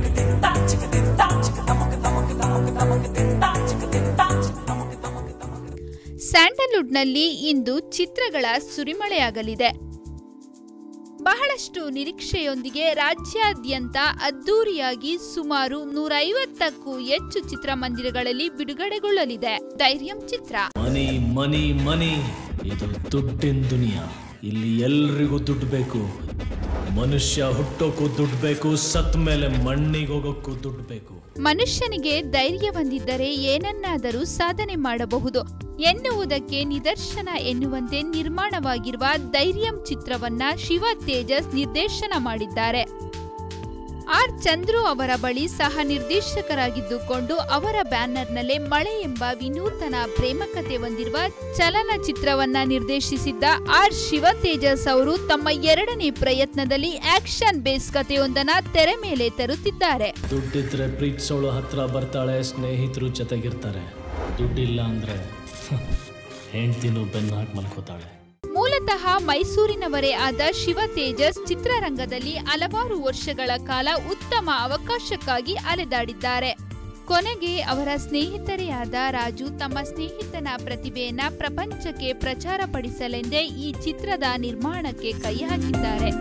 ಸ್ಯಾಂಡಲ್ವುಡ್ನಲ್ಲಿ ಇಂದು ಚಿತ್ರಗಳ ಸುರಿಮಳೆಯಾಗಲಿದೆ ಬಹಳಷ್ಟು ನಿರೀಕ್ಷೆಯೊಂದಿಗೆ ರಾಜ್ಯಾದ್ಯಂತ ಅದ್ದೂರಿಯಾಗಿ ಸುಮಾರು ನೂರೈವತ್ತಕ್ಕೂ ಹೆಚ್ಚು ಚಿತ್ರಮಂದಿರಗಳಲ್ಲಿ ಬಿಡುಗಡೆಗೊಳ್ಳಲಿದೆ ಧೈರ್ಯಂ ಚಿತ್ರ ಮನಿ ಮನಿ ಮನಿ ಇದು ದುಡ್ಡಿನ ದುನಿಯಾ ಇಲ್ಲಿ ಎಲ್ರಿಗೂ ದುಡ್ಡು ಬೇಕು ಮನುಷ್ಯ ಹುಟ್ಟೋಕ್ಕೂ ದುಡ್ಡು ಬೇಕು ಸತ್ ಮೇಲೆ ಮಣ್ಣಿಗೆ ಹೋಗೋಕ್ಕೂ ದುಡ್ಡು ಬೇಕು ಮನುಷ್ಯನಿಗೆ ಧೈರ್ಯ ಹೊಂದಿದ್ದರೆ ಏನನ್ನಾದರೂ ಸಾಧನೆ ಮಾಡಬಹುದು ಎನ್ನುವುದಕ್ಕೆ ನಿದರ್ಶನ ಎನ್ನುವಂತೆ ನಿರ್ಮಾಣವಾಗಿರುವ ಧೈರ್ಯಂ ಚಿತ್ರವನ್ನ ಶಿವ ತೇಜಸ್ ನಿರ್ದೇಶನ ಮಾಡಿದ್ದಾರೆ ಆರ್ ಚಂದ್ರು ಅವರ ಬಳಿ ಸಹ ನಿರ್ದೇಶಕರಾಗಿದ್ದುಕೊಂಡು ಅವರ ಬ್ಯಾನರ್ನಲ್ಲೇ ಮಳೆ ಎಂಬ ವಿನೂತನ ಪ್ರೇಮಕತೆ ಹೊಂದಿರುವ ಚಲನಚಿತ್ರವನ್ನ ನಿರ್ದೇಶಿಸಿದ್ದ ಆರ್ ಶಿವ ತೇಜಸ್ ಅವರು ತಮ್ಮ ಎರಡನೇ ಪ್ರಯತ್ನದಲ್ಲಿ ಆಕ್ಷನ್ ಬೇಸ್ ಕಥೆಯೊಂದನ್ನ ತೆರೆ ಮೇಲೆ ತರುತ್ತಿದ್ದಾರೆ ದುಡ್ಡಿದ್ರೆ ಪ್ರೀತಿಸೋಳು ಹತ್ರ ಬರ್ತಾಳೆ ಸ್ನೇಹಿತರು ಜೊತೆಗಿರ್ತಾರೆ ದುಡ್ಡಿಲ್ಲ ಅಂದ್ರೆ ಹೆಂಡ್ತಿನೂ ಬೆನ್ನು ಹಾಕಿ ಮಲ್ಕೋತಾಳೆ ಮೂಲತಃ ಮೈಸೂರಿನವರೇ ಆದ ಶಿವ ತೇಜಸ್ ಚಿತ್ರರಂಗದಲ್ಲಿ ಹಲವಾರು ವರ್ಷಗಳ ಕಾಲ ಉತ್ತಮ ಅವಕಾಶಕ್ಕಾಗಿ ಅಲೆದಾಡಿದ್ದಾರೆ ಕೊನೆಗೆ ಅವರ ಸ್ನೇಹಿತರೇ ಆದ ರಾಜು ತಮ್ಮ ಸ್ನೇಹಿತನ ಪ್ರತಿಭೆಯನ್ನ ಪ್ರಪಂಚಕ್ಕೆ ಪ್ರಚಾರಪಡಿಸಲೆಂದೇ ಈ ಚಿತ್ರದ ನಿರ್ಮಾಣಕ್ಕೆ ಕೈ ಹಾಕಿದ್ದಾರೆ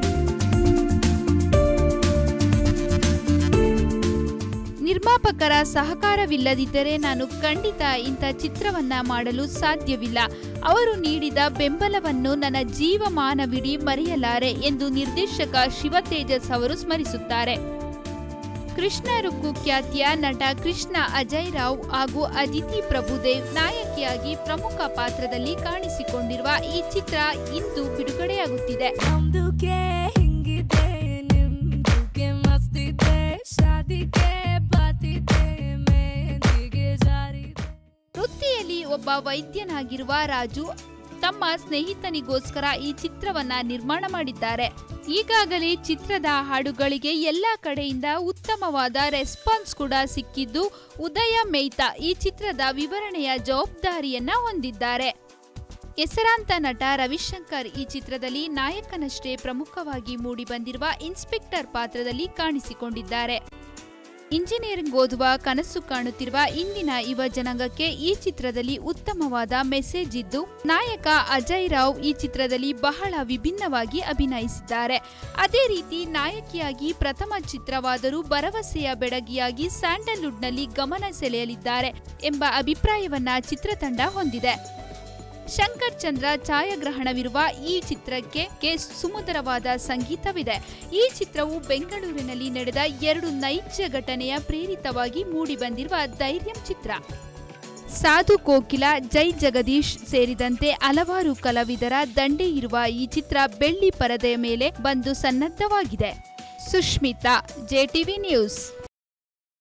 ನಿರ್ಮಾಪಕರ ಸಹಕಾರವಿಲ್ಲದಿದ್ದರೆ ನಾನು ಖಂಡಿತ ಇಂಥ ಚಿತ್ರವನ್ನ ಮಾಡಲು ಸಾಧ್ಯವಿಲ್ಲ ಅವರು ನೀಡಿದ ಬೆಂಬಲವನ್ನು ನನ್ನ ಜೀವಮಾನವಿಡೀ ಮರೆಯಲಾರೆ ಎಂದು ನಿರ್ದೇಶಕ ಶಿವತೇಜಸ್ ಅವರು ಸ್ಮರಿಸುತ್ತಾರೆ ಕೃಷ್ಣ ರುಕ್ಕು ಖ್ಯಾತಿಯ ನಟ ಕೃಷ್ಣ ಅಜಯ್ ರಾವ್ ಹಾಗೂ ಅದಿತಿ ಪ್ರಭುದೇವ್ ನಾಯಕಿಯಾಗಿ ಪ್ರಮುಖ ಪಾತ್ರದಲ್ಲಿ ಕಾಣಿಸಿಕೊಂಡಿರುವ ಈ ಚಿತ್ರ ಇಂದು ಬಿಡುಗಡೆಯಾಗುತ್ತಿದೆ ನಮ್ದುಕೆ ಹಿಂಗಿದೆ ನಿಮ್ದುಕೆ ಮಸ್ತಿದೆ ಶಾದಿಗೆ ಬಾತಿದೆ ಮೆಹಂದಿಗೆ ಜಾರಿದೆ ವೃತ್ತಿಯಲ್ಲಿ ಒಬ್ಬ ವೈದ್ಯನಾಗಿರುವ ರಾಜು ತಮ್ಮ ಸ್ನೇಹಿತನಿಗೋಸ್ಕರ ಈ ಚಿತ್ರವನ್ನ ನಿರ್ಮಾಣ ಮಾಡಿದ್ದಾರೆ ಈಗಾಗಲೇ ಚಿತ್ರದ ಹಾಡುಗಳಿಗೆ ಎಲ್ಲ ಕಡೆಯಿಂದ ಉತ್ತಮವಾದ ರೆಸ್ಪಾನ್ಸ್ ಕೂಡ ಸಿಕ್ಕಿದ್ದು ಉದಯ ಮೇಯ್ತಾ ಈ ಚಿತ್ರದ ವಿವರಣೆಯ ಜವಾಬ್ದಾರಿಯನ್ನ ಹೊಂದಿದ್ದಾರೆ ಹೆಸರಾಂತ ನಟ ರವಿಶಂಕರ್ ಈ ಚಿತ್ರದಲ್ಲಿ ನಾಯಕನಷ್ಟೇ ಪ್ರಮುಖವಾಗಿ ಮೂಡಿಬಂದಿರುವ ಇನ್ಸ್ಪೆಕ್ಟರ್ ಪಾತ್ರದಲ್ಲಿ ಕಾಣಿಸಿಕೊಂಡಿದ್ದಾರೆ ಇಂಜಿನಿಯರಿಂಗ್ ಓದುವ ಕನಸು ಕಾಣುತ್ತಿರುವ ಇಂದಿನ ಯುವ ಜನಾಂಗಕ್ಕೆ ಈ ಚಿತ್ರದಲ್ಲಿ ಉತ್ತಮವಾದ ಮೆಸೇಜ್ ಇದ್ದು ನಾಯಕ ಅಜಯ್ ರಾವ್ ಈ ಚಿತ್ರದಲ್ಲಿ ಬಹಳ ವಿಭಿನ್ನವಾಗಿ ಅಭಿನಯಿಸಿದ್ದಾರೆ ಅದೇ ರೀತಿ ನಾಯಕಿಯಾಗಿ ಪ್ರಥಮ ಚಿತ್ರವಾದರೂ ಭರವಸೆಯ ಬೆಡಗಿಯಾಗಿ ಸ್ಯಾಂಡಲ್ವುಡ್ನಲ್ಲಿ ಗಮನ ಸೆಳೆಯಲಿದ್ದಾರೆ ಎಂಬ ಅಭಿಪ್ರಾಯವನ್ನ ಚಿತ್ರತಂಡ ಹೊಂದಿದೆ ಶಂಕರ್ ಚಂದ್ರ ಛಾಯಾಗ್ರಹಣವಿರುವ ಈ ಚಿತ್ರಕ್ಕೆ ಕೆ ಸುಮಧುರವಾದ ಸಂಗೀತವಿದೆ ಈ ಚಿತ್ರವು ಬೆಂಗಳೂರಿನಲ್ಲಿ ನಡೆದ ಎರಡು ನೈಜ ಘಟನೆಯ ಪ್ರೇರಿತವಾಗಿ ಮೂಡಿಬಂದಿರುವ ಧೈರ್ಯಂ ಚಿತ್ರ ಸಾಧು ಕೋಕಿಲ ಜೈ ಜಗದೀಶ್ ಸೇರಿದಂತೆ ಹಲವಾರು ಕಲಾವಿದರ ದಂಡೆ ಇರುವ ಈ ಚಿತ್ರ ಬೆಳ್ಳಿ ಪರದೆಯ ಮೇಲೆ ಬಂದು ಸನ್ನದ್ಧವಾಗಿದೆ ಸುಷ್ಮಿತಾ ಜೆಟಿವಿ ನ್ಯೂಸ್